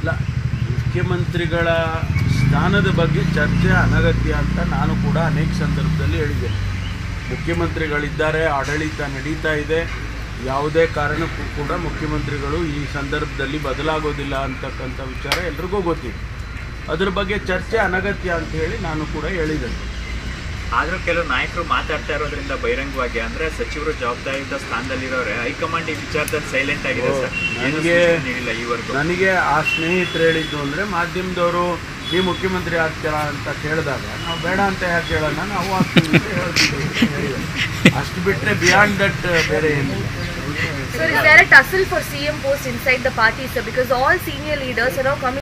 ಇಲ್ಲ ಮುಖ್ಯಮಂತ್ರಿಗಳ ಸ್ಥಾನದ ಬಗ್ಗೆ ಚರ್ಚೆ ಅನಗತ್ಯ ಅಂತ ನಾನು ಕೂಡ ಅನೇಕ ಸಂದರ್ಭದಲ್ಲಿ ಹೇಳಿದ್ದೇನೆ ಮುಖ್ಯಮಂತ್ರಿಗಳಿದ್ದಾರೆ ಆಡಳಿತ ನಡೀತಾ ಇದೆ ಯಾವುದೇ ಕಾರಣಕ್ಕೂ ಕೂಡ ಮುಖ್ಯಮಂತ್ರಿಗಳು ಈ ಸಂದರ್ಭದಲ್ಲಿ ಬದಲಾಗೋದಿಲ್ಲ ಅಂತಕ್ಕಂಥ ವಿಚಾರ ಎಲ್ರಿಗೂ ಗೊತ್ತಿದೆ ಅದ್ರ ಬಗ್ಗೆ ಚರ್ಚೆ ಅನಗತ್ಯ ಅಂತ ಹೇಳಿ ನಾನು ಕೂಡ ಹೇಳಿದ್ದೇನೆ ಆದ್ರೂ ಕೆಲವು ನಾಯಕರು ಮಾತಾಡ್ತಾ ಇರೋದ್ರಿಂದ ಬಹಿರಂಗವಾಗಿ ಅಂದ್ರೆ ಸಚಿವರು ಜವಾಬ್ದಾರಿಯುತ ಸ್ಥಾನದಲ್ಲಿರೋರೆ ಹೈಕಮಾಂಡ್ ಈ ವಿಚಾರದಲ್ಲಿ ಸೈಲೆಂಟ್ ಆಗಿದೆ ಓ, ಸರ್ ಏನು ನನಗೆ- ಸೂಚನೆ ನೀಡಿಲ್ಲ ಈವರೆಗೂ ನನಗೆ ಆ ಸ್ನೇಹಿತರು ಹೇಳಿದ್ದು ಅಂದರೆ ಮಾಧ್ಯಮದವರು ನೀವು ಮುಖ್ಯಮಂತ್ರಿ ಆಗ್ತೀರಾ ಅಂತ ಕೇಳಿದಾಗ ನಾವು ಬೇಡ ಅಂತ ಯಾಕೆ ಹೇಳೋಣ ನಾವು ಆಗ್ತೀವಿ ಅಂತ ಹೇಳ್ತಿದ್ದೀವಿ ಅಂತ ಹೇಳಿದ್ದಾರೆ. ಅಷ್ಟು ಬಿಟ್ಟರೆ ಬಿಯಾಂಡ್ ದಟ್ ಬೇರೆ ಏನಿಲ್ಲ Sir, is there a tussle for CM post inside the party, sir? Because all senior leaders are now coming